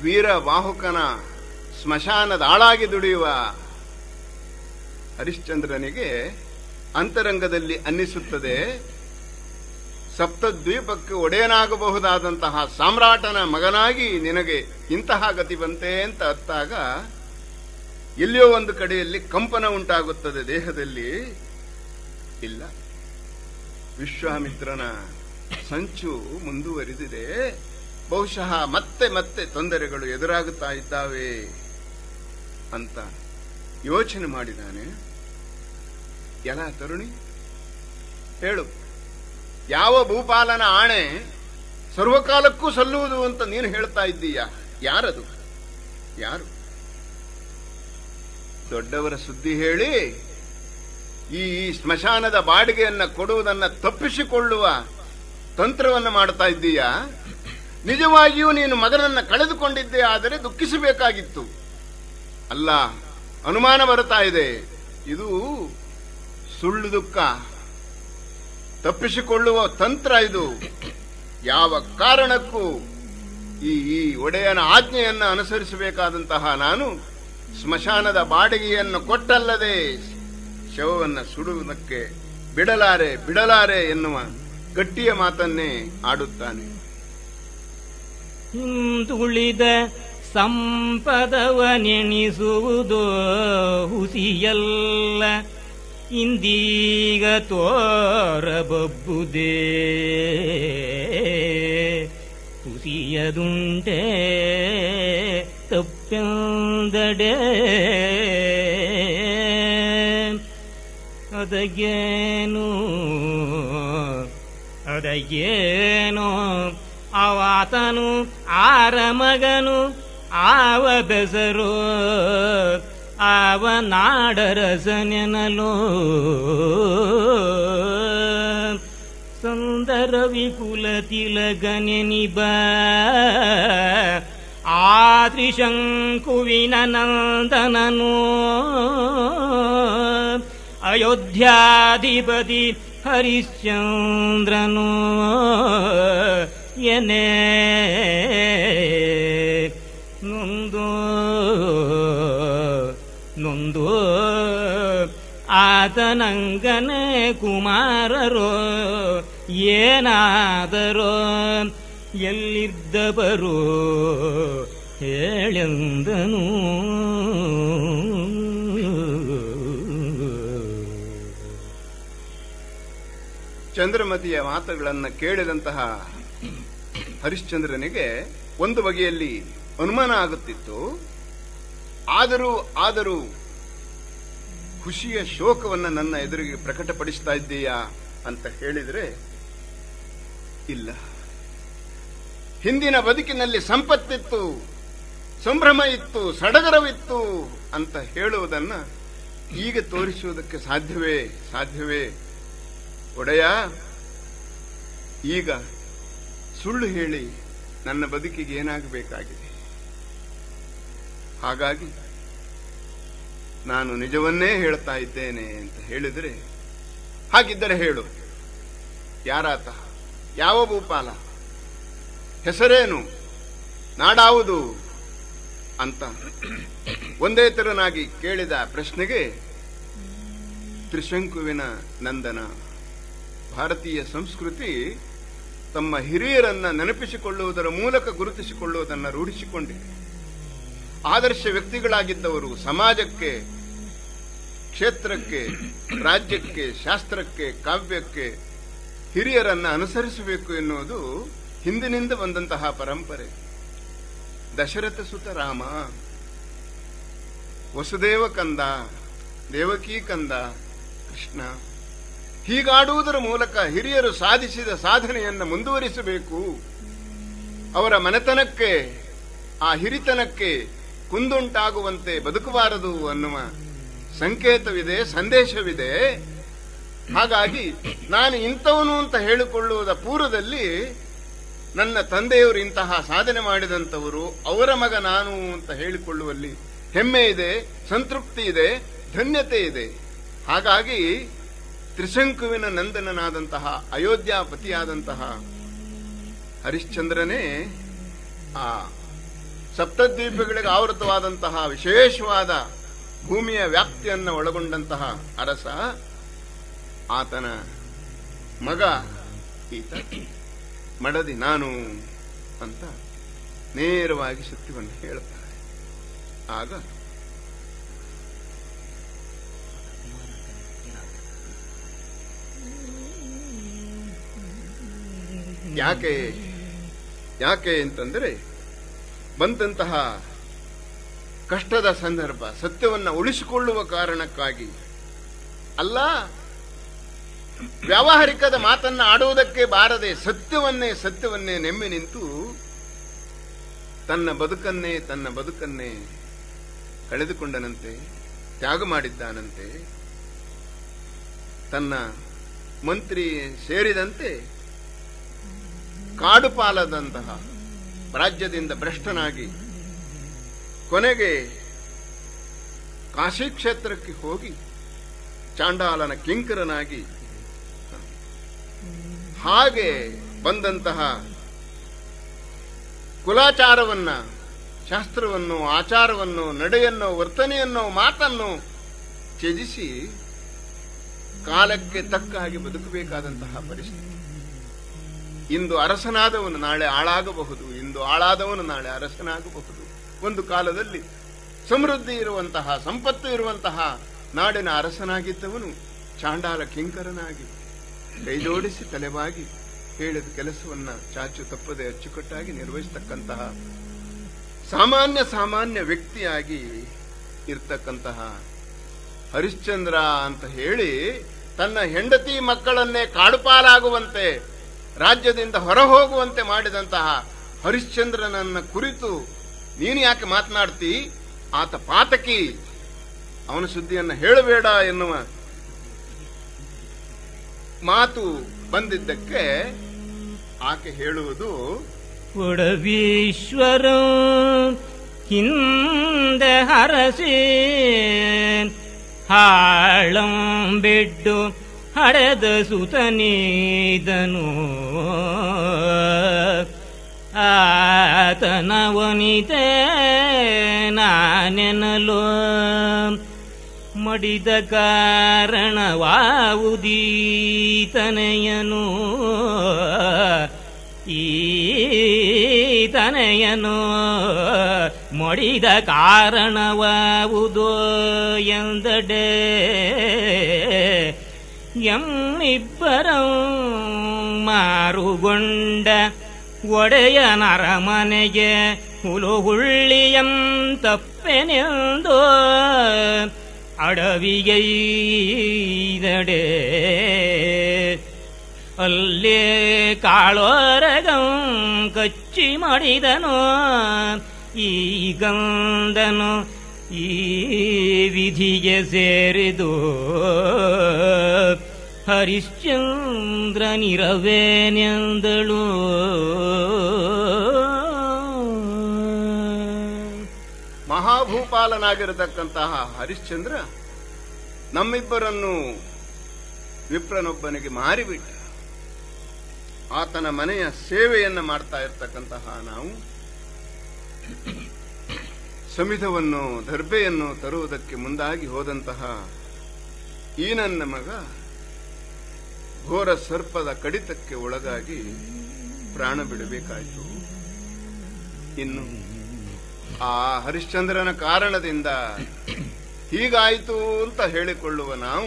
ವೀರ ಬಾಹುಕನ ಸ್ಮಶಾನದ ಆಳಾಗಿ ದುಡಿಯುವ ಹರಿಶ್ಚಂದ್ರನಿಗೆ ಅಂತರಂಗದಲ್ಲಿ ಅನ್ನಿಸುತ್ತದೆ ಸಪ್ತದ್ವೀಪಕ್ಕೆ ಒಡೆಯನಾಗಬಹುದಾದಂತಹ ಸಾಮ್ರಾಟನ ಮಗನಾಗಿ ನಿನಗೆ ಇಂತಹ ಗತಿ ಬಂತೆ ಅಂತ ಅತ್ತಾಗ ಎಲ್ಲಿಯೋ ಒಂದು ಕಡೆಯಲ್ಲಿ ಕಂಪನ ಉಂಟಾಗುತ್ತದೆ ದೇಹದಲ್ಲಿ ಇಲ್ಲ ವಿಶ್ವಾಮಿತ್ರನ ಸಂಚು ಮುಂದುವರಿದಿದೆ ಬಹುಶಃ ಮತ್ತೆ ಮತ್ತೆ ತೊಂದರೆಗಳು ಎದುರಾಗುತ್ತಾ ಇದ್ದಾವೆ ಅಂತ ಯೋಚನೆ ಮಾಡಿದಾನೆ ಎಲ ತರುಣಿ ಹೇಳು ಯಾವ ಭೂಪಾಲನ ಆಣೆ ಸರ್ವಕಾಲಕ್ಕೂ ಸಲ್ಲುವುದು ಅಂತ ನೀನು ಹೇಳ್ತಾ ಇದ್ದೀಯ ಯಾರದು ಯಾರು ದೊಡ್ಡವರ ಸುದ್ದಿ ಹೇಳಿ ಈ ಈ ಸ್ಮಶಾನದ ಬಾಡಿಗೆಯನ್ನ ಕೊಡುವುದನ್ನ ತಪ್ಪಿಸಿಕೊಳ್ಳುವ ತಂತ್ರವನ್ನು ಮಾಡ್ತಾ ಇದ್ದೀಯಾ ನಿಜವಾಗಿಯೂ ನೀನು ಮಗನನ್ನ ಕಳೆದುಕೊಂಡಿದ್ದೇ ಆದರೆ ದುಃಖಿಸಬೇಕಾಗಿತ್ತು ಅಲ್ಲ ಅನುಮಾನ ಬರುತ್ತಾ ಇದೆ ಇದು ಸುಳ್ಳು ದುಃಖ ತಪ್ಪಿಸಿಕೊಳ್ಳುವ ತಂತ್ರ ಇದು ಯಾವ ಕಾರಣಕ್ಕೂ ಈ ಈ ಒಡೆಯನ ಆಜ್ಞೆಯನ್ನು ಅನುಸರಿಸಬೇಕಾದಂತಹ ನಾನು ಸ್ಮಶಾನದ ಬಾಡಿಗೆಯನ್ನು ಕೊಟ್ಟಲ್ಲದೆ ಶವವನ್ನು ಸುಡುವುದಕ್ಕೆ ಬಿಡಲಾರೆ ಬಿಡಲಾರೆ ಎನ್ನುವ ಗಟ್ಟಿಯ ಮಾತನ್ನೇ ಆಡುತ್ತಾನೆ ಹಿಂದುಳಿದ ಸಂಪದವ ನೆನೆಸುವುದು ಹುಸಿಯಲ್ಲ ಇಂದೀಗ ತೋರಬಬ್ಬುದೇ ಹುಸಿಯದುಂಟೆ ತಪ್ಪೆಂದಡೆ ಅದಗೇನು ಅದಗೇನು ಅವಾತನು ಆರ ಮಗನು ಆವ ಬೆಸರು ಆವ ನಾಡರಸನೆನಲು ಸುಂದರ ವಿಕುಲ ತಿಲಗನೆನಿಬ ಆತ್ರಿಶಂಕುವಿನ ನಂದನನು ಅಯೋಧ್ಯಾಧಿಪತಿ ಹರಿಶ್ಚಂದ್ರನು ಎನೆ ನೊಂದು ನೊಂದು ಆತನಂಗನೆ ಕುಮಾರರೋ ಏನಾದರೋ ಎಲ್ಲಿದ್ದವರು ಹೇಳೆಂದನು ಚಂದ್ರಮತಿಯ ಮಾತುಗಳನ್ನು ಕೇಳಿದಂತಹ ಹರಿಶ್ಚಂದ್ರನಿಗೆ ಒಂದು ಬಗೆಯಲ್ಲಿ ಅನುಮಾನ ಆಗುತ್ತಿತ್ತು ಆದರೂ ಆದರೂ ಖುಷಿಯ ಶೋಕವನ್ನು ನನ್ನ ಎದುರಿಗೆ ಪ್ರಕಟಪಡಿಸ್ತಾ ಇದ್ದೀಯಾ ಅಂತ ಹೇಳಿದರೆ ಇಲ್ಲ ಹಿಂದಿನ ಬದುಕಿನಲ್ಲಿ ಸಂಪತ್ತಿತ್ತು ಸಂಭ್ರಮ ಇತ್ತು ಸಡಗರವಿತ್ತು ಅಂತ ಹೇಳುವುದನ್ನ ಈಗ ತೋರಿಸುವುದಕ್ಕೆ ಸಾಧ್ಯವೇ ಸಾಧ್ಯವೇ ಒಡೆಯ ಈಗ ಸುಳ್ಳು ಹೇಳಿ ನನ್ನ ಬದುಕಿಗೆ ಏನಾಗಬೇಕಾಗಿದೆ ಹಾಗಾಗಿ ನಾನು ನಿಜವನ್ನೇ ಹೇಳ್ತಾ ಇದ್ದೇನೆ ಅಂತ ಹೇಳಿದರೆ ಹಾಗಿದ್ದರೆ ಹೇಳು ಯಾರಾತ ಯಾವ ಭೂಪಾಲ ಹೆಸರೇನು ನಾಡಾವುದು ಅಂತ ಒಂದೇ ತೆರನಾಗಿ ಕೇಳಿದ ಪ್ರಶ್ನೆಗೆ ತ್ರಿಶಂಕುವಿನ ನಂದನ ಭಾರತೀಯ ಸಂಸ್ಕೃತಿ ತಮ್ಮ ಹಿರಿಯರನ್ನ ನೆನಪಿಸಿಕೊಳ್ಳುವುದರ ಮೂಲಕ ಗುರುತಿಸಿಕೊಳ್ಳುವುದನ್ನು ರೂಢಿಸಿಕೊಂಡಿದೆ ಆದರ್ಶ ವ್ಯಕ್ತಿಗಳಾಗಿದ್ದವರು ಸಮಾಜಕ್ಕೆ ಕ್ಷೇತ್ರಕ್ಕೆ ರಾಜ್ಯಕ್ಕೆ ಶಾಸ್ತ್ರಕ್ಕೆ ಕಾವ್ಯಕ್ಕೆ ಹಿರಿಯರನ್ನ ಅನುಸರಿಸಬೇಕು ಎನ್ನುವುದು ಹಿಂದಿನಿಂದ ಬಂದಂತಹ ಪರಂಪರೆ ದಶರಥ ಸುತ ರಾಮ ವಸುದೇವ ಕಂದ ದೇವಕೀ ಕಂದ ಕೃಷ್ಣ ಹೀಗಾಡುವುದರ ಮೂಲಕ ಹಿರಿಯರು ಸಾಧಿಸಿದ ಸಾಧನೆಯನ್ನು ಮುಂದುವರಿಸಬೇಕು ಅವರ ಮನೆತನಕ್ಕೆ ಆ ಹಿರಿತನಕ್ಕೆ ಕುಂದುಂಟಾಗುವಂತೆ ಬದುಕಬಾರದು ಅನ್ನುವ ಸಂಕೇತವಿದೆ ಸಂದೇಶವಿದೆ ಹಾಗಾಗಿ ನಾನು ಇಂಥವನು ಅಂತ ಹೇಳಿಕೊಳ್ಳುವುದ ಪೂರ್ವದಲ್ಲಿ ನನ್ನ ತಂದೆಯವರು ಇಂತಹ ಸಾಧನೆ ಮಾಡಿದಂಥವರು ಅವರ ಮಗ ನಾನು ಅಂತ ಹೇಳಿಕೊಳ್ಳುವಲ್ಲಿ ಹೆಮ್ಮೆ ಇದೆ ಸಂತೃಪ್ತಿ ಇದೆ ಧನ್ಯತೆ ಇದೆ ಹಾಗಾಗಿ ತ್ರಿಶಂಕುವಿನ ನಂದನನಾದಂತಹ ಅಯೋಧ್ಯಾಪತಿಯಾದಂತಹ ಹರಿಶ್ಚಂದ್ರನೇ ಆ ಸಪ್ತದ್ವೀಪಗಳಿಗೆ ಆವೃತವಾದಂತಹ ವಿಶೇಷವಾದ ಭೂಮಿಯ ವ್ಯಾಪ್ತಿಯನ್ನು ಒಳಗೊಂಡಂತಹ ಅರಸ ಆತನ ಮಗ ಈತ ಮಡದಿ ನಾನು ಅಂತ ನೇರವಾಗಿ ಸತ್ಯವನ್ನು ಹೇಳುತ್ತಾರೆ ಆಗ ಯಾಕೆ ಯಾಕೆ ಅಂತಂದರೆ ಬಂದಂತಹ ಕಷ್ಟದ ಸಂದರ್ಭ ಸತ್ಯವನ್ನ ಉಳಿಸಿಕೊಳ್ಳುವ ಕಾರಣಕ್ಕಾಗಿ ಅಲ್ಲ ವ್ಯಾವಹಾರಿಕದ ಮಾತನ್ನ ಆಡುವುದಕ್ಕೆ ಬಾರದೆ ಸತ್ಯವನ್ನೇ ಸತ್ಯವನ್ನೇ ನೆಮ್ಮಿ ನಿಂತು ತನ್ನ ಬದುಕನ್ನೇ ತನ್ನ ಬದುಕನ್ನೇ ಕಳೆದುಕೊಂಡನಂತೆ ತ್ಯಾಗ ಮಾಡಿದ್ದಾನಂತೆ ತನ್ನ ಮಂತ್ರಿ ಸೇರಿದಂತೆ ಕಾಡು ಪಾಲದಂತಹ ರಾಜ್ಯದಿಂದ ಭ್ರಷ್ಟನಾಗಿ ಕೊನೆಗೆ ಕಾಶಿ ಕ್ಷೇತ್ರಕ್ಕೆ ಹೋಗಿ ಚಾಂಡಾಲನ ಕಿಂಕರನಾಗಿ ಹಾಗೆ ಬಂದಂತಹ ಕುಲಾಚಾರವನ್ನ ಶಾಸ್ತ್ರವನ್ನು ಆಚಾರವನ್ನು ನಡೆಯನ್ನು ವರ್ತನೆಯನ್ನು ಮಾತನ್ನು ತ್ಯಜಿಸಿ ಕಾಲಕ್ಕೆ ತಕ್ಕ ಹಾಗೆ ಬದುಕಬೇಕಾದಂತಹ ಪರಿಸ್ಥಿತಿ ಇಂದು ಅರಸನಾದವನು ನಾಳೆ ಆಳಾಗಬಹುದು ಇಂದು ಆಳಾದವನು ನಾಳೆ ಅರಸನಾಗಬಹುದು ಒಂದು ಕಾಲದಲ್ಲಿ ಸಮೃದ್ಧಿ ಇರುವಂತಹ ಸಂಪತ್ತು ಇರುವಂತಹ ನಾಡಿನ ಅರಸನಾಗಿದ್ದವನು ಚಾಂಡಾಲ ಕಿಂಕರನಾಗಿ ಕೈಜೋಡಿಸಿ ತಲೆಬಾಗಿ ಹೇಳಿದ ಕೆಲಸವನ್ನ ಚಾಚು ತಪ್ಪದೆ ಅಚ್ಚುಕಟ್ಟಾಗಿ ನಿರ್ವಹಿಸತಕ್ಕಂತಹ ಸಾಮಾನ್ಯ ಸಾಮಾನ್ಯ ವ್ಯಕ್ತಿಯಾಗಿ ಇರ್ತಕ್ಕಂತಹ ಹರಿಶ್ಚಂದ್ರ ಅಂತ ಹೇಳಿ ತನ್ನ ಹೆಂಡತಿ ಮಕ್ಕಳನ್ನೇ ಕಾಡುಪಾಲಾಗುವಂತೆ ರಾಜ್ಯದಿಂದ ಹೊರ ಹೋಗುವಂತೆ ಮಾಡಿದಂತಹ ಹರಿಶ್ಚಂದ್ರನನ್ನ ಕುರಿತು ನೀನು ಯಾಕೆ ಮಾತನಾಡ್ತಿ ಆತ ಪಾತಕಿ ಅವನ ಸುದ್ದಿಯನ್ನ ಹೇಳಬೇಡ ಎನ್ನುವ ಮಾತು ಬಂದಿದ್ದಕ್ಕೆ ಆಕೆ ಹೇಳುವುದು ಒಡವೀಶ್ವರ ಹಿಂದೆ ಹರಸಿ ಹಾಳಂ ಬಿಡ್ಡು ಹಡೆದ ಸುತನೀದನು ಆತನ ವನಿತೆ ನಾನೆನಲು ಮಡಿದ ಕಾರಣವಾವುದೀತನೆಯನು ಈತನೆಯನು ಮಡಿದ ಕಾರಣವಾವುದೋ ಎಂದಡೆ ಎಮ್ಮಿಬ್ಬರ ಮಾರುಗೊಂಡ ಒಡೆಯನರ ಮನೆಗೆ ಹುಳುಹುಳ್ಳಿಯಂ ತಪ್ಪೆನೆಂದು ಅಡವಿಗೈದಡೆ ಅಲ್ಲೇ ಕಾಳೋರಗಂ ಕಚ್ಚಿ ಮಾಡಿದನು ಈ ಗಂಧನು ಈ ವಿಧಿಗೆ ಸೇರಿದು ಹರಿಶ್ಚಂದ್ರನಿರವೇನೆಂದಳು ಮಹಾಭೂಪಾಲನಾಗಿರತಕ್ಕಂತಹ ಹರಿಶ್ಚಂದ್ರ ನಮ್ಮಿಬ್ಬರನ್ನು ವಿಪ್ರನೊಬ್ಬನಿಗೆ ಮಾರಿಬಿಟ್ಟ ಆತನ ಮನೆಯ ಸೇವೆಯನ್ನ ಮಾಡ್ತಾ ಇರ್ತಕ್ಕಂತಹ ನಾವು ಸಮಿಧವನ್ನು ದರ್ಬೆಯನ್ನು ತರುವುದಕ್ಕೆ ಮುಂದಾಗಿ ಹೋದಂತಹ ಈ ನನ್ನ ಮಗ ಘೋರ ಸರ್ಪದ ಕಡಿತಕ್ಕೆ ಒಳಗಾಗಿ ಪ್ರಾಣ ಬಿಡಬೇಕಾಯಿತು ಇನ್ನು ಆ ಹರಿಶ್ಚಂದ್ರನ ಕಾರಣದಿಂದ ಹೀಗಾಯಿತು ಅಂತ ಹೇಳಿಕೊಳ್ಳುವ ನಾವು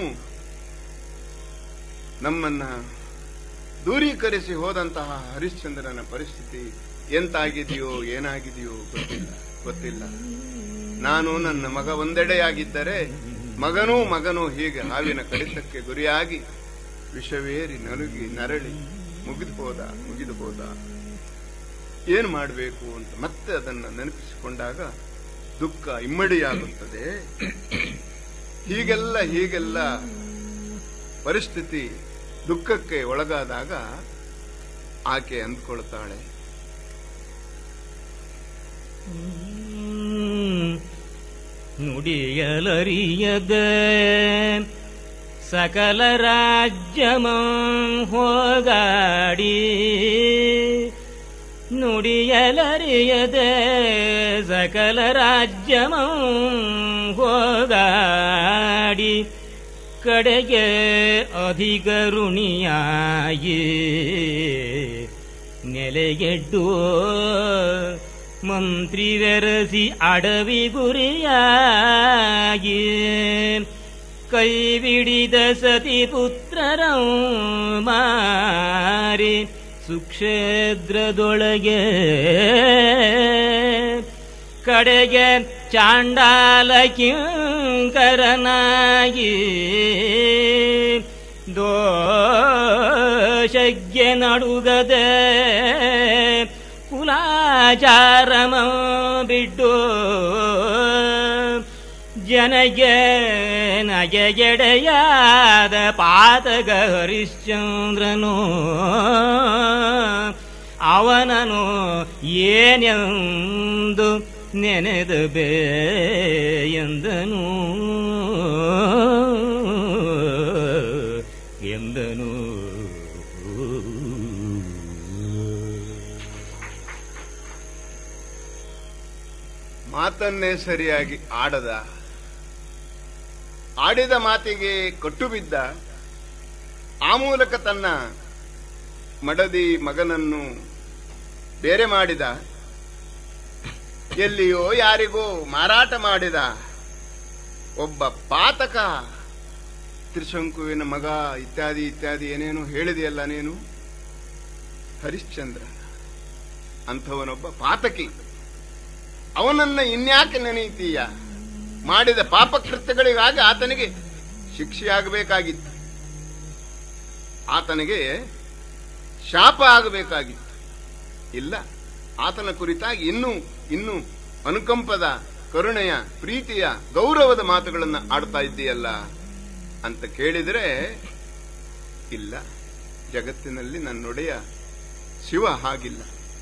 ನಮ್ಮನ್ನ ದೂರೀಕರಿಸಿ ಹೋದಂತಹ ಹರಿಶ್ಚಂದ್ರನ ಪರಿಸ್ಥಿತಿ ಎಂತಾಗಿದೆಯೋ ಏನಾಗಿದೆಯೋ ಗೊತ್ತಿಲ್ಲ ಗೊತ್ತಿಲ್ಲ ನಾನು ನನ್ನ ಮಗ ಒಂದೆಡೆಯಾಗಿದ್ದರೆ ಮಗನೂ ಮಗನೂ ಹೀಗೆ ಹಾವಿನ ಕಡಿತಕ್ಕೆ ಗುರಿಯಾಗಿ ವಿಷವೇರಿ ನಲುಗಿ ನರಳಿ ಮುಗಿದು ಹೋದ ಮುಗಿದು ಹೋದ ಏನು ಮಾಡಬೇಕು ಅಂತ ಮತ್ತೆ ಅದನ್ನ ನೆನಪಿಸಿಕೊಂಡಾಗ ದುಃಖ ಇಮ್ಮಡಿಯಾಗುತ್ತದೆ ಹೀಗೆಲ್ಲ ಹೀಗೆಲ್ಲ ಪರಿಸ್ಥಿತಿ ದುಃಖಕ್ಕೆ ಒಳಗಾದಾಗ ಆಕೆ ಅಂದ್ಕೊಳ್ತಾಳೆ ನುಡಿಯಲರಿಯದ ಸಕಲ ರಾಜ್ಯಮಂ ಹೋಗಾಡಿ ನುಡಿಯಲರಿಯದೆ ಸಕಲ ರಾಜ್ಯಮಂ ಹೋಗಾಡಿ ಕಡೆಗೆ ಅಧಿಕ ಋಣಿಯಾಗಿ ನೆಲೆಗೆಡ್ಡು ಮಂತ್ರಿವೆರಸಿ ಅಡವಿ ಗುರಿಯಾಗಿ ಕೈ ಬಿಡಿದ ಸತಿ ಪುತ್ರರ ಮಾರಿ ಸುಕ್ಷೇತ್ರದೊಳಗೆ ಕಡೆಗೆ ಚಾಂಡಾಲ ಕಿಂಕರನಾಗಿ ದೋಷಜ್ಞೆ ನಡುಗದೆ ಕುಲಾಚಾರಮ ಬಿಟ್ಟು ಜನಗೆ ನಗೆಗೆಡೆಯಾದ ಪಾತಕ ಹರಿಶ್ಚಂದ್ರನು ಅವನನು ಏನೆಂದು ನೆನೆದ ಬೇ ಎಂದನು ಎಂದನು ಮಾತನ್ನೇ ಸರಿಯಾಗಿ ಆಡದ ಆಡಿದ ಮಾತಿಗೆ ಕಟ್ಟು ಬಿದ್ದ ಆ ಮೂಲಕ ತನ್ನ ಮಡದಿ ಮಗನನ್ನು ಬೇರೆ ಮಾಡಿದ ಎಲ್ಲಿಯೋ ಯಾರಿಗೋ ಮಾರಾಟ ಮಾಡಿದ ಒಬ್ಬ ಪಾತಕ ತ್ರಿಶಂಕುವಿನ ಮಗ ಇತ್ಯಾದಿ ಇತ್ಯಾದಿ ಏನೇನು ಹೇಳಿದೆಯಲ್ಲ ನೀನು ಹರಿಶ್ಚಂದ್ರ ಅಂಥವನೊಬ್ಬ ಪಾತಕಿ ಅವನನ್ನ ಇನ್ಯಾಕೆ ನೆನೆಯುತ್ತೀಯ ಮಾಡಿದ ಪಾಪಕೃತ್ಯಗಳಿಗಾಗಿ ಆತನಿಗೆ ಶಿಕ್ಷೆಯಾಗಬೇಕಾಗಿತ್ತು ಆತನಿಗೆ ಶಾಪ ಆಗಬೇಕಾಗಿತ್ತು ಇಲ್ಲ ಆತನ ಕುರಿತಾಗಿ ಇನ್ನೂ ಇನ್ನೂ ಅನುಕಂಪದ ಕರುಣೆಯ ಪ್ರೀತಿಯ ಗೌರವದ ಮಾತುಗಳನ್ನು ಆಡ್ತಾ ಇದ್ದೀಯಲ್ಲ ಅಂತ ಕೇಳಿದರೆ ಇಲ್ಲ ಜಗತ್ತಿನಲ್ಲಿ ನನ್ನೊಡೆಯ ಶಿವ ಹಾಗಿಲ್ಲ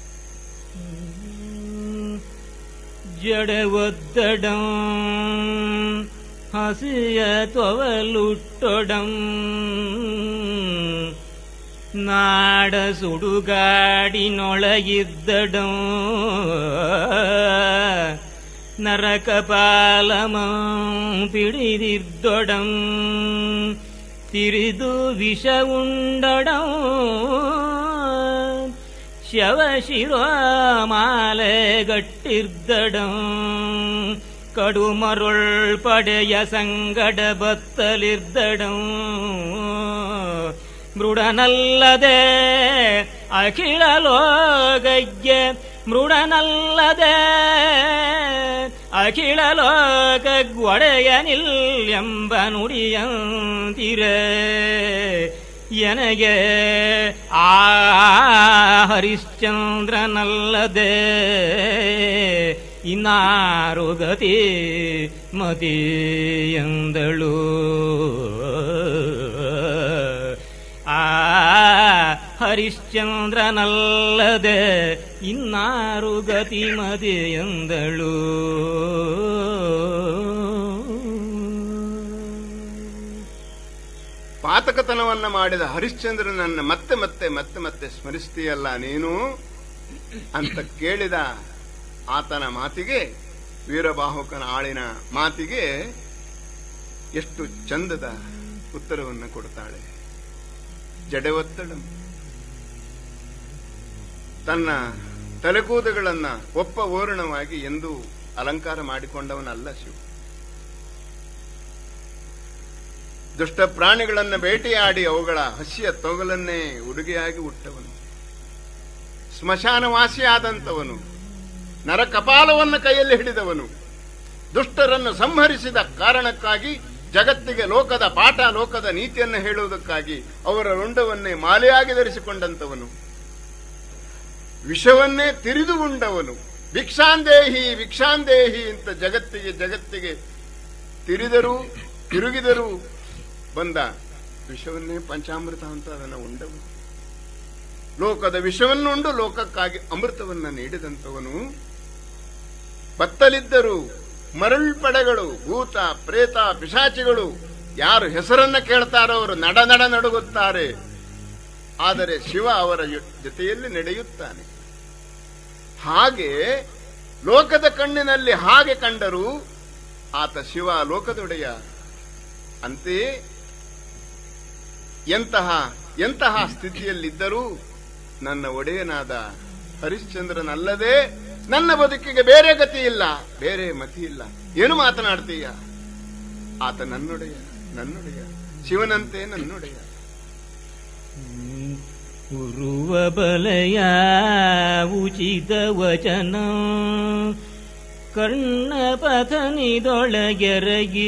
ಜಡವೊದ್ದಡಂ ಹಸಿಯ ತೊವಲುಟ್ಟೊಡಂ ನಾಡ ಸುಡುಗಾಡಿನೊಳಗಿದ್ದಡಂ ನರಕಪಾಲಮಂ ಪಿಡಿದಿದ್ದೊಡಂ ತಿರಿದು ವಿಷ ಉಂಡೊಡಂ ശവശിരോമാലകട്ടിർദടം കടുമരുൾ പടയ സങ്കട ബത്തലിർദടം മൃഡനല്ലതെ അഖില ലോകയ്യ മൃഡനല്ലದೆ ಅಖಿಳ ಲೋಕ ಒಡೆಯನಿಲ್ ಎಂಬ ನುಡಿಯಂತಿರೆ ಎನಗೆ ಆ ಹರಿಶ್ಚಂದ್ರನಲ್ಲದೆ ಇನ್ನಾರು ಗತಿ ಮತಿ ಎಂದಳು ಆ ಹರಿಶ್ಚಂದ್ರನಲ್ಲದೆ ಇನ್ನಾರು ಗತಿ ಮತಿ ಎಂದಳು ಪಾತಕತನವನ್ನ ಮಾಡಿದ ಹರಿಶ್ಚಂದ್ರನನ್ನ ಮತ್ತೆ ಮತ್ತೆ ಮತ್ತೆ ಮತ್ತೆ ಸ್ಮರಿಸ್ತೀಯಲ್ಲ ನೀನು ಅಂತ ಕೇಳಿದ ಆತನ ಮಾತಿಗೆ ವೀರಬಾಹುಕನ ಆಳಿನ ಮಾತಿಗೆ ಎಷ್ಟು ಚಂದದ ಉತ್ತರವನ್ನು ಕೊಡ್ತಾಳೆ ಜಡೆವತ್ತಡ ತನ್ನ ತಲೆಕೂದಗಳನ್ನ ಒಪ್ಪ ಓರಣವಾಗಿ ಎಂದು ಅಲಂಕಾರ ಮಾಡಿಕೊಂಡವನಲ್ಲ ಶಿವ ದುಷ್ಟ ಪ್ರಾಣಿಗಳನ್ನು ಬೇಟೆಯಾಡಿ ಅವುಗಳ ಹಸಿಯ ತೊಗಲನ್ನೇ ಉಡುಗೆಯಾಗಿ ಹುಟ್ಟವನು ಸ್ಮಶಾನವಾಸಿಯಾದಂಥವನು ನರಕಪಾಲವನ್ನು ಕೈಯಲ್ಲಿ ಹಿಡಿದವನು ದುಷ್ಟರನ್ನು ಸಂಹರಿಸಿದ ಕಾರಣಕ್ಕಾಗಿ ಜಗತ್ತಿಗೆ ಲೋಕದ ಪಾಠ ಲೋಕದ ನೀತಿಯನ್ನು ಹೇಳುವುದಕ್ಕಾಗಿ ಅವರ ರುಂಡವನ್ನೇ ಮಾಲೆಯಾಗಿ ಧರಿಸಿಕೊಂಡಂತವನು ವಿಷವನ್ನೇ ತಿರಿದು ಉಂಡವನು ಭಿಕ್ಷಾಂದೇಹಿ ಭಿಕ್ಷಾಂದೇಹಿ ಅಂತ ಜಗತ್ತಿಗೆ ಜಗತ್ತಿಗೆ ತಿರಿದರು ತಿರುಗಿದರು ಬಂದ ವಿಷವನ್ನೇ ಪಂಚಾಮೃತ ಅಂತ ಅದನ್ನು ಉಂಡವನು ಲೋಕದ ವಿಷವನ್ನುಂಡು ಲೋಕಕ್ಕಾಗಿ ಅಮೃತವನ್ನ ನೀಡಿದಂಥವನು ಬತ್ತಲಿದ್ದರು ಮರಳ್ಪಡೆಗಳು ಭೂತ ಪ್ರೇತ ಪಿಶಾಚಿಗಳು ಯಾರು ಹೆಸರನ್ನ ಕೇಳ್ತಾರೋ ಅವರು ನಡ ನಡ ನಡುಗುತ್ತಾರೆ ಆದರೆ ಶಿವ ಅವರ ಜೊ- ಜೊತೆಯಲ್ಲಿ ನಡೆಯುತ್ತಾನೆ ಹಾಗೆ ಲೋಕದ ಕಣ್ಣಿನಲ್ಲಿ ಹಾಗೆ ಕಂಡರೂ ಆತ ಶಿವ ಲೋಕದೊಡೆಯ ಅಂತೆಯೇ ಎಂತಹ ಎಂತಹ ಸ್ಥಿತಿಯಲ್ಲಿದ್ದರೂ ನನ್ನ ಒಡೆಯನಾದ ಹರಿಶ್ಚಂದ್ರನಲ್ಲದೆ ನನ್ನ ಬದುಕಿಗೆ ಬೇರೆ ಗತಿ ಇಲ್ಲ ಬೇರೆ ಮತಿ ಇಲ್ಲ ಏನು ಮಾತನಾಡ್ತೀಯ ಆತ ನನ್ನೊಡೆಯ ನನ್ನೊಡೆಯ ಶಿವನಂತೆ ನನ್ನೊಡೆಯ ಉರುವ ಬಲಯ ಉಚಿತ ವಚನ ಕರ್ಣಪಥನಿದೊಳಗೆರಗಿ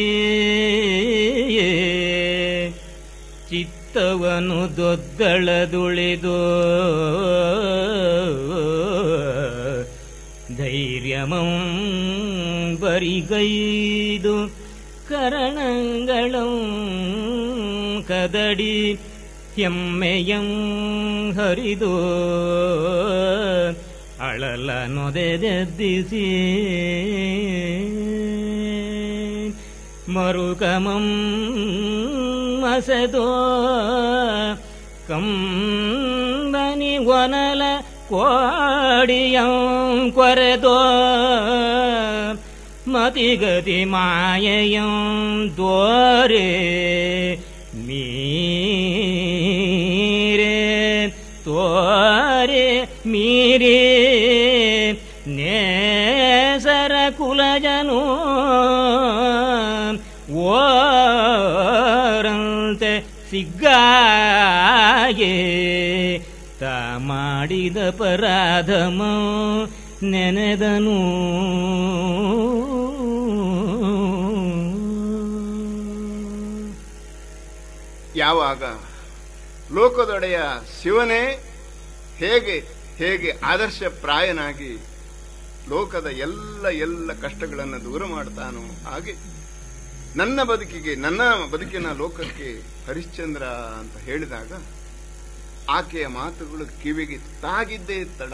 ಚಿತ್ತವನು ದೊದ್ದಳದುಳಿದು ಧೈರ್ಯಮಂ ಬರಿಗೈದು ಕರಣಗಳಂ ಕದಡಿ ಹೆಮ್ಮೆಯಂ ಹರಿದು ಅಳಲ ನೊದೆದೆದ್ದಿಸಿ ಮರುಕಮಂ ಮಸದೋ ಕಂಬನಿ ಒನಲ ಕೋಡಿಯಂ ಕೊರೆದೋ ಮತಿಗತಿ ಮಾಯೆಯಂ ದೋರೆ ಮೀರೆ ತೋರೆ ಮೀರೆ ನೇಸರ ಕುಲಜನು ಓರಂತೆ ಸಿಗ್ಗಾಗೆ ತಾ ಮಾಡಿದ ಪರಾಧಮ ನೆನೆದನು ಯಾವಾಗ ಲೋಕದೊಡೆಯ ಶಿವನೇ ಹೇಗೆ ಹೇಗೆ ಆದರ್ಶ ಪ್ರಾಯನಾಗಿ ಲೋಕದ ಎಲ್ಲ ಎಲ್ಲ ಕಷ್ಟಗಳನ್ನು ದೂರ ಮಾಡ್ತಾನೋ ಹಾಗೆ ನನ್ನ ಬದುಕಿಗೆ ನನ್ನ ಬದುಕಿನ ಲೋಕಕ್ಕೆ ಹರಿಶ್ಚಂದ್ರ ಅಂತ ಹೇಳಿದಾಗ ಆಕೆಯ ಮಾತುಗಳು ಕಿವಿಗೆ ತಾಗಿದ್ದೇ ತಡ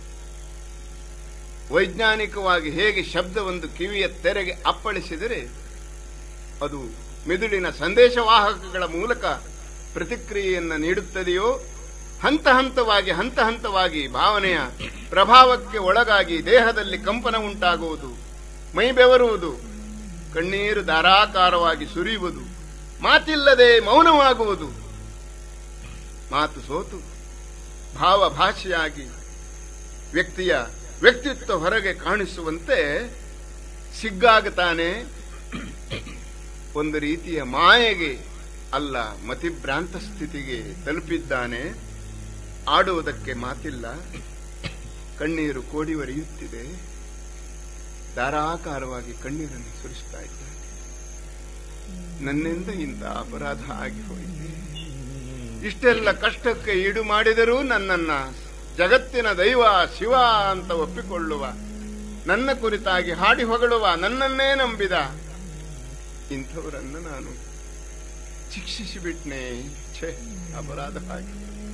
ವೈಜ್ಞಾನಿಕವಾಗಿ ಹೇಗೆ ಶಬ್ದವೊಂದು ಕಿವಿಯ ತೆರೆಗೆ ಅಪ್ಪಳಿಸಿದರೆ ಅದು ಮಿದುಳಿನ ಸಂದೇಶವಾಹಕಗಳ ಮೂಲಕ ಪ್ರತಿಕ್ರಿಯೆಯನ್ನು ನೀಡುತ್ತದೆಯೋ ಹಂತ ಹಂತವಾಗಿ ಹಂತ ಹಂತವಾಗಿ ಭಾವನೆಯ ಪ್ರಭಾವಕ್ಕೆ ಒಳಗಾಗಿ ದೇಹದಲ್ಲಿ ಕಂಪನ ಉಂಟಾಗುವುದು ಮೈ ಬೆವರುವುದು ಕಣ್ಣೀರು ಧಾರಾಕಾರವಾಗಿ ಸುರಿಯುವುದು ಮಾತಿಲ್ಲದೆ ಮೌನವಾಗುವುದು ಮಾತು ಸೋತು ಭಾವ ಭಾಷೆಯಾಗಿ ವ್ಯಕ್ತಿಯ ವ್ಯಕ್ತಿತ್ವ ಹೊರಗೆ ಕಾಣಿಸುವಂತೆ ಸಿಗ್ಗಾಗುತ್ತಾನೆ ಒಂದು ರೀತಿಯ ಮಾಯೆಗೆ ಅಲ್ಲ ಮತಿಭ್ರಾಂತ ಸ್ಥಿತಿಗೆ ತಲುಪಿದ್ದಾನೆ ಆಡುವುದಕ್ಕೆ ಮಾತಿಲ್ಲ ಕಣ್ಣೀರು ಕೋಡಿ ಒರೆಯುತ್ತಿದೆ ಧಾರಾಕಾರವಾಗಿ ಕಣ್ಣೀರನ್ನು ಸುರಿಸ್ತಾ ಇದ್ದಾನೆ ನನ್ನಿಂದ ಇಂಥ ಅಪರಾಧ ಆಗಿ ಹೋಯಿತೆ ಇಷ್ಟೆಲ್ಲ ಕಷ್ಟಕ್ಕೆ ಈಡು ಮಾಡಿದರೂ ನನ್ನನ್ನ ಜಗತ್ತಿನ ದೈವ ಶಿವ ಅಂತ ಒಪ್ಪಿಕೊಳ್ಳುವ ನನ್ನ ಕುರಿತಾಗಿ ಹಾಡಿ ಹೊಗಳುವ ನನ್ನನ್ನೇ ನಂಬಿದ ಇಂಥವರನ್ನ ನಾನು ಶಿಕ್ಷಿಸಿಬಿಟ್ನೆ ಛೇ ಅಪರಾಧ ಆಗಿ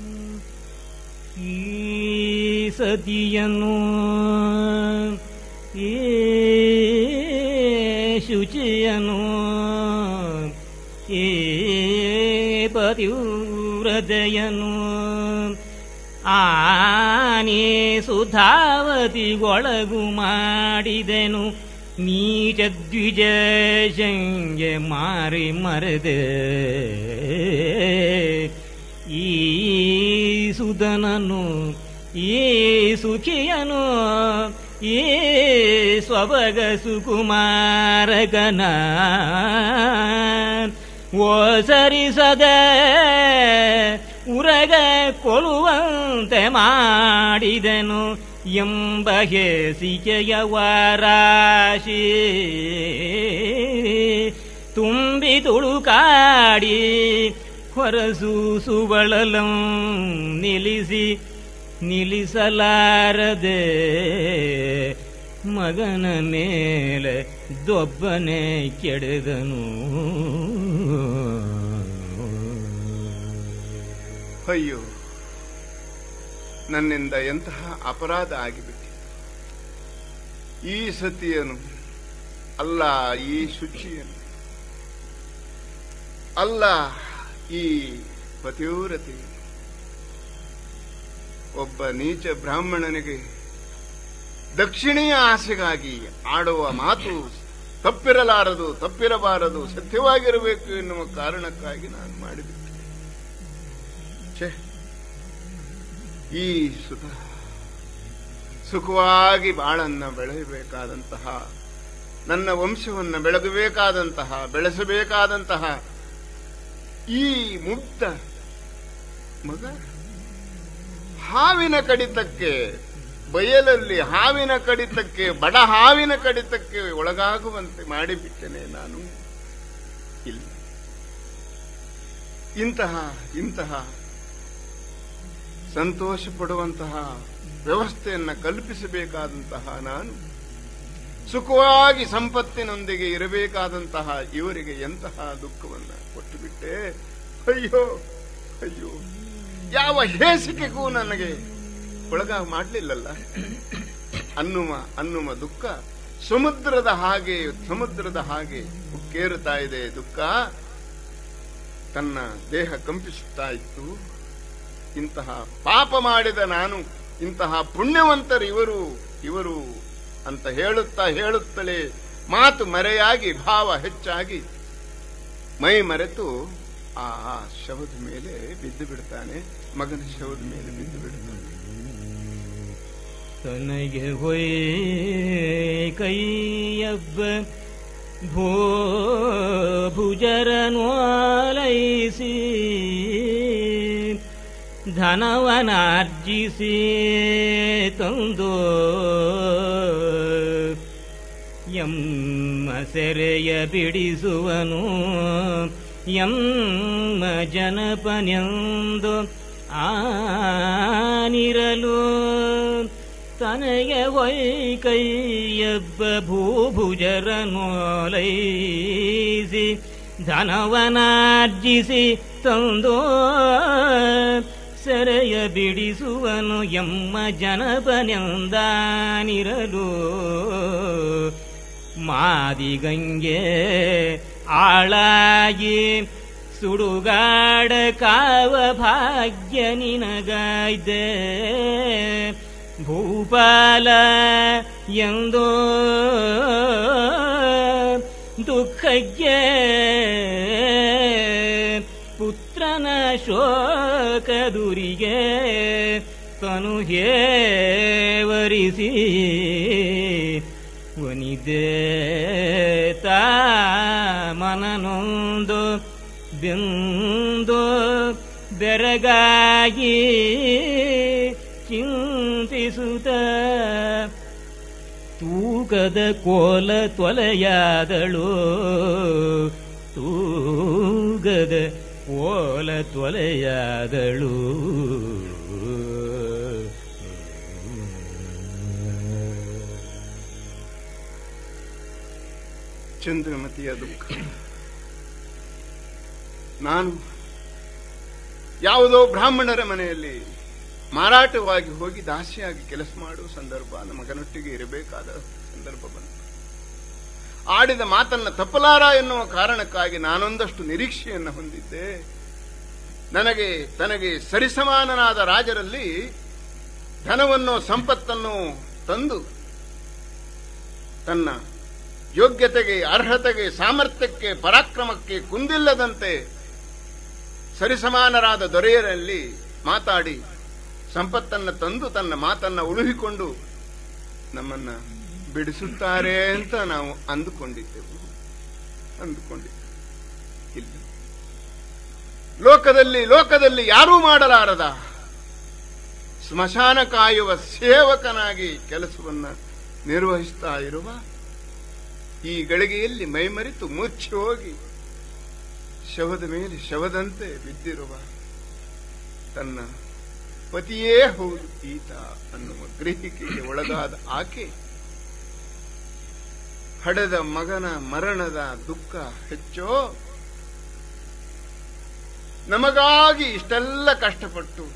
ಈ ಸತಿಯನು ಈ ಶುಚಿಯನು ಈ ಪತಿವ್ರತೆಯನು ಆನೆ ಸುಧಾವತಿಗೊಳಗು ಮಾಡಿದೆನು ನೀಚ ದ್ವಿಜಂಗೆ ಮಾರಿ ಮರೆದೆ ಈ ಸುಧನನು ಈ ಸುಖಿಯನು ಈ ಸ್ವಭಗ ಸುಕುಮಾರಗನ ಓ ಸರಿಸದೆ ಉರಗ ಕೊಲುವಂತೆ ಮಾಡಿದೆನು ಎಂಬ ಹೇಸಿಕೆಯ ವಾರಾಶಿ ತುಂಬಿ ತುಳುಕಾಡಿ ಹೊರಸೂಸುವಳಲಂ ನಿಲ್ಲಿಸಿ ನಿಲ್ಲಿಸಲಾರದೆ ಮಗನ ಮೇಲೆ ದೊಬ್ಬನೆ ಕೆಡೆದನು ಅಯ್ಯೋ ನನ್ನಿಂದ ಎಂತಹ ಅಪರಾಧ ಆಗಿಬಿಟ್ಟೆ ಈ ಸತಿಯನು ಅಲ್ಲ ಈ ಶುಚಿಯನು ಅಲ್ಲ ಈ ಪತಿವ್ರತೆಯನು ಒಬ್ಬ ನೀಚ ಬ್ರಾಹ್ಮಣನಿಗೆ ದಕ್ಷಿಣೀಯ ಆಸೆಗಾಗಿ ಆಡುವ ಮಾತು ತಪ್ಪಿರಲಾರದು ತಪ್ಪಿರಬಾರದು ಸತ್ಯವಾಗಿರಬೇಕು ಎನ್ನುವ ಕಾರಣಕ್ಕಾಗಿ ನಾನು ಮಾಡಿಬಿಟ್ಟೆ ಛೇ ಈ ಸುತ ಸುಖವಾಗಿ ಬಾಳನ್ನ ಬೆಳೆಯಬೇಕಾದಂತಹ ನನ್ನ ವಂಶವನ್ನು ಬೆಳಗಬೇಕಾದಂತಹ ಬೆಳೆಸಬೇಕಾದಂತಹ ಈ ಮುಕ್ತ ಮಗ ಹಾವಿನ ಕಡಿತಕ್ಕೆ ಬಯಲಲ್ಲಿ ಹಾವಿನ ಕಡಿತಕ್ಕೆ ಬಡ ಹಾವಿನ ಕಡಿತಕ್ಕೆ ಒಳಗಾಗುವಂತೆ ಮಾಡಿಬಿಟ್ಟೆನೆ ನಾನು ಇಲ್ಲ ಇಂತಹ ಇಂತಹ ಸಂತೋಷ ಪಡುವಂತಹ ವ್ಯವಸ್ಥೆಯನ್ನ ಕಲ್ಪಿಸಬೇಕಾದಂತಹ ನಾನು ಸುಖವಾಗಿ ಸಂಪತ್ತಿನೊಂದಿಗೆ ಇರಬೇಕಾದಂತಹ ಇವರಿಗೆ ಎಂತಹ ದುಃಖವನ್ನ ಕೊಟ್ಟು ಬಿಟ್ಟೆ ಅಯ್ಯೋ ಅಯ್ಯೋ ಯಾವ ಹೇಸಿಕೆಗೂ ನನಗೆ ಒಳಗ ಮಾಡಲಿಲ್ಲಲ್ಲ ಅನ್ನುವ ಅನ್ನುವ ದುಃಖ ಸಮುದ್ರದ ಹಾಗೆ ಸಮುದ್ರದ ಹಾಗೆ ಉಕ್ಕೇರುತ್ತಾ ಇದೆ ದುಃಖ ತನ್ನ ದೇಹ ಕಂಪಿಸುತ್ತಾ ಇತ್ತು ಇಂತಹ ಪಾಪ ಮಾಡಿದ ನಾನು ಇಂತಹ ಪುಣ್ಯವಂತರು ಇವರು ಇವರು ಅಂತ ಹೇಳುತ್ತಾ ಹೇಳುತ್ತಲೇ ಮಾತು ಮರೆಯಾಗಿ ಭಾವ ಹೆಚ್ಚಾಗಿ ಮೈ ಮರೆತು ಆ ಆ ಶವದ ಮೇಲೆ ಬಿದ್ದು ಬಿಡ್ತಾನೆ ಮಗನ ಶವದ ಮೇಲೆ ಬಿದ್ದು ಬಿಡ್ತಾನೆ ತನಗೆ ಹೊಯ್ ಕೈಯಬ್ಬ ಭೋ ಭುಜರನೋಲೈಸಿ ಧನವನಾರ್ಜಿಸಿ ತಂದು ಎಮ್ಮ ಸೆರೆಯ ಬಿಡಿಸುವನು ಎಮ್ಮ ಜನಪನೆಂದು ಆನಿರಲು ತನಗೆ ವೈಕೈಯಬ್ಬ ಭೂಭುಜರನೋಲೈಸಿ ಧನವನಾರ್ಜಿಸಿ ತಂದೋ ಸೆರೆಯ ಬಿಡಿಸುವನು ಎಮ್ಮ ಜನಪನೆಂದಾನಿರಲು ಮಾದಿಗಂಗೆ ಆಳಾಗಿ ಸುಡುಗಾಡ ಕಾವ ಭಾಗ್ಯ ನಿನಗಾಯ್ದೆ ಭೂಪಾಲ ಎಂದೋ ದುಃಖಕ್ಕೆ ಪುತ್ರನ ಶೋಕದುರಿಗೆ ತನು ಹೇವರಿಸಿ ಒನಿದೆ ತಾ ಮನನೊಂದು ಬೆಂದು ಬೆರಗಾಗಿ ಚಿಂತಿಸುತ್ತ ತೂಕದ ಕೋಲ ತೊಲೆಯಾದಳು ತೂಗದ ಕೋಲ ತೊಲೆಯಾದಳು ಚಂದ್ರಮತಿಯ ದುಃಖ ನಾನು ಯಾವುದೋ ಬ್ರಾಹ್ಮಣರ ಮನೆಯಲ್ಲಿ ಮಾರಾಟವಾಗಿ ಹೋಗಿ ದಾಸಿಯಾಗಿ ಕೆಲಸ ಮಾಡುವ ಸಂದರ್ಭ ನಮ್ಮ ಮಗನೊಟ್ಟಿಗೆ ಇರಬೇಕಾದ ಸಂದರ್ಭ ಬಂತು ಆಡಿದ ಮಾತನ್ನ ತಪ್ಪಲಾರ ಎನ್ನುವ ಕಾರಣಕ್ಕಾಗಿ ನಾನೊಂದಷ್ಟು ನಿರೀಕ್ಷೆಯನ್ನು ಹೊಂದಿದ್ದೆ ನನಗೆ ತನಗೆ ಸರಿಸಮಾನನಾದ ರಾಜರಲ್ಲಿ ಧನವನ್ನು ಸಂಪತ್ತನ್ನು ತಂದು ತನ್ನ ಯೋಗ್ಯತೆಗೆ ಅರ್ಹತೆಗೆ ಸಾಮರ್ಥ್ಯಕ್ಕೆ ಪರಾಕ್ರಮಕ್ಕೆ ಕುಂದಿಲ್ಲದಂತೆ ಸರಿಸಮಾನರಾದ ದೊರೆಯರಲ್ಲಿ ಮಾತಾಡಿ ಸಂಪತ್ತನ್ನ ತಂದು ತನ್ನ ಮಾತನ್ನ ಉಳುಹಿಕೊಂಡು ನಮ್ಮನ್ನ ಬಿಡಿಸುತ್ತಾರೆ ಅಂತ ನಾವು ಅಂದುಕೊಂಡಿದ್ದೆವು ಅಂದುಕೊಂಡಿದ್ದೆವು ಇಲ್ಲ ಲೋಕದಲ್ಲಿ ಲೋಕದಲ್ಲಿ ಯಾರೂ ಮಾಡಲಾರದ ಸ್ಮಶಾನ ಕಾಯುವ ಸೇವಕನಾಗಿ ಕೆಲಸವನ್ನ ನಿರ್ವಹಿಸ್ತಾ ಇರುವ ಈ ಗಳಿಗೆಯಲ್ಲಿ ಮೈಮರೆತು ಮುಚ್ಚಿ ಹೋಗಿ ಶವದ ಮೇಲೆ ಶವದಂತೆ ಬಿದ್ದಿರುವ ತನ್ನ ಪತಿಯೇ ಹೌದು ಈತ ಅನ್ನುವ ಗ್ರಹಿಕೆಗೆ ಒಳಗಾದ ಆಕೆ ಹಡೆದ ಮಗನ ಮರಣದ ದುಃಖ ಹೆಚ್ಚೋ ನಮಗಾಗಿ ಇಷ್ಟೆಲ್ಲ ಕಷ್ಟಪಟ್ಟು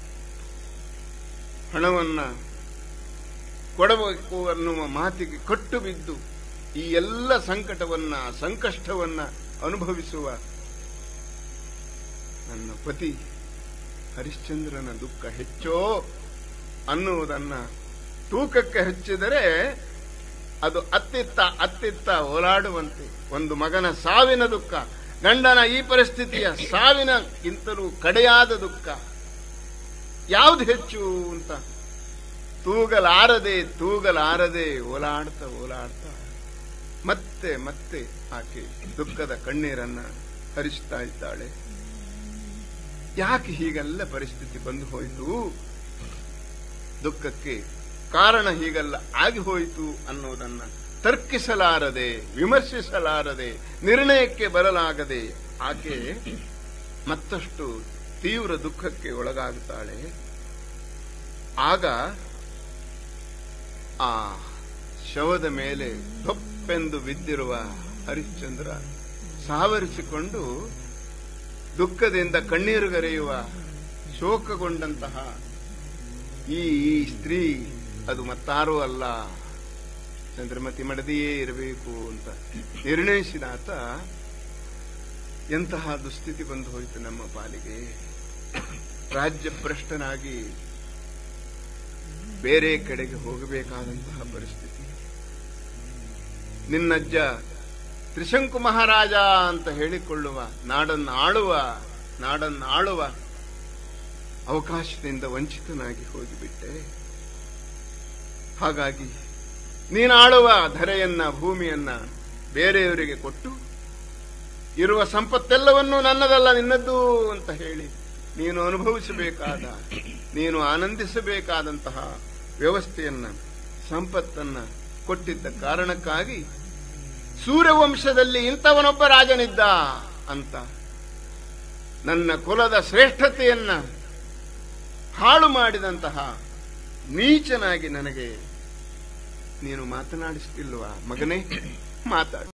ಹಣವನ್ನ ಕೊಡಬೇಕು ಅನ್ನುವ ಮಾತಿಗೆ ಕಟ್ಟು ಬಿದ್ದು ಈ ಎಲ್ಲ ಸಂಕಟವನ್ನ ಸಂಕಷ್ಟವನ್ನ ಅನುಭವಿಸುವ ನನ್ನ ಪತಿ ಹರಿಶ್ಚಂದ್ರನ ದುಃಖ ಹೆಚ್ಚೋ ಅನ್ನುವುದನ್ನ ತೂಕಕ್ಕೆ ಹಚ್ಚಿದರೆ ಅದು ಅತ್ತಿತ್ತ ಅತ್ತಿತ್ತ ಓಲಾಡುವಂತೆ ಒಂದು ಮಗನ ಸಾವಿನ ದುಃಖ ಗಂಡನ ಈ ಪರಿಸ್ಥಿತಿಯ ಸಾವಿನಕ್ಕಿಂತಲೂ ಕಡೆಯಾದ ದುಃಖ ಯಾವ್ದು ಹೆಚ್ಚು ಅಂತ ತೂಗಲಾರದೆ ತೂಗಲಾರದೆ ಓಲಾಡ್ತಾ ಓಲಾಡ್ತಾ ಮತ್ತೆ ಮತ್ತೆ ಆಕೆ ದುಃಖದ ಕಣ್ಣೀರನ್ನ ಹರಿಸ್ತಾ ಇದ್ದಾಳೆ ಯಾಕೆ ಹೀಗೆಲ್ಲ ಪರಿಸ್ಥಿತಿ ಬಂದು ಹೋಯಿತು ದುಃಖಕ್ಕೆ ಕಾರಣ ಹೀಗೆಲ್ಲ ಆಗಿ ಹೋಯಿತು ಅನ್ನೋದನ್ನ ತರ್ಕಿಸಲಾರದೆ ವಿಮರ್ಶಿಸಲಾರದೆ ನಿರ್ಣಯಕ್ಕೆ ಬರಲಾಗದೆ ಆಕೆ ಮತ್ತಷ್ಟು ತೀವ್ರ ದುಃಖಕ್ಕೆ ಒಳಗಾಗುತ್ತಾಳೆ ಆಗ ಆ ಶವದ ಮೇಲೆ ಧೊಪ್ಪೆಂದು ಬಿದ್ದಿರುವ ಹರಿಶ್ಚಂದ್ರ ಸಾವರಿಸಿಕೊಂಡು ದುಃಖದಿಂದ ಕಣ್ಣೀರುಗರೆಯುವ ಶೋಕಗೊಂಡಂತಹ ಈ ಈ ಸ್ತ್ರೀ ಅದು ಮತ್ತಾರೂ ಅಲ್ಲ ಚಂದ್ರಮತಿ ಮಡದಿಯೇ ಇರಬೇಕು ಅಂತ ನಿರ್ಣಯಿಸಿದಾತ ಎಂತಹ ದುಸ್ಥಿತಿ ಬಂದು ಹೋಯಿತು ನಮ್ಮ ಪಾಲಿಗೆ ರಾಜ್ಯ ಭ್ರಷ್ಟನಾಗಿ ಬೇರೆ ಕಡೆಗೆ ಹೋಗಬೇಕಾದಂತಹ ಪರಿಸ್ಥಿತಿ ನಿನ್ನಜ್ಜ ತ್ರಿಶಂಕು ಮಹಾರಾಜ ಅಂತ ಹೇಳಿಕೊಳ್ಳುವ ನಾಡನ್ನು ಆಳುವ ನಾಡನ್ನು ಆಳುವ ಅವಕಾಶದಿಂದ ವಂಚಿತನಾಗಿ ಹೋಗಿಬಿಟ್ಟೆ ಹಾಗಾಗಿ ನೀನಾಳುವ ಧರೆಯನ್ನ ಭೂಮಿಯನ್ನ ಬೇರೆಯವರಿಗೆ ಕೊಟ್ಟು ಇರುವ ಸಂಪತ್ತೆಲ್ಲವನ್ನೂ ನನ್ನದಲ್ಲ ನಿನ್ನದ್ದು ಅಂತ ಹೇಳಿ ನೀನು ಅನುಭವಿಸಬೇಕಾದ ನೀನು ಆನಂದಿಸಬೇಕಾದಂತಹ ವ್ಯವಸ್ಥೆಯನ್ನ ಸಂಪತ್ತನ್ನ ಕೊಟ್ಟಿದ್ದ ಕಾರಣಕ್ಕಾಗಿ ಸೂರ್ಯವಂಶದಲ್ಲಿ ಇಂಥವನೊಬ್ಬ ರಾಜನಿದ್ದ ಅಂತ ನನ್ನ ಕುಲದ ಶ್ರೇಷ್ಠತೆಯನ್ನ ಹಾಳು ಮಾಡಿದಂತಹ ನೀಚನಾಗಿ ನನಗೆ ನೀನು ಮಾತನಾಡಿಸ್ತಿಲ್ವಾ ಮಗನೇ ಮಾತಾಡು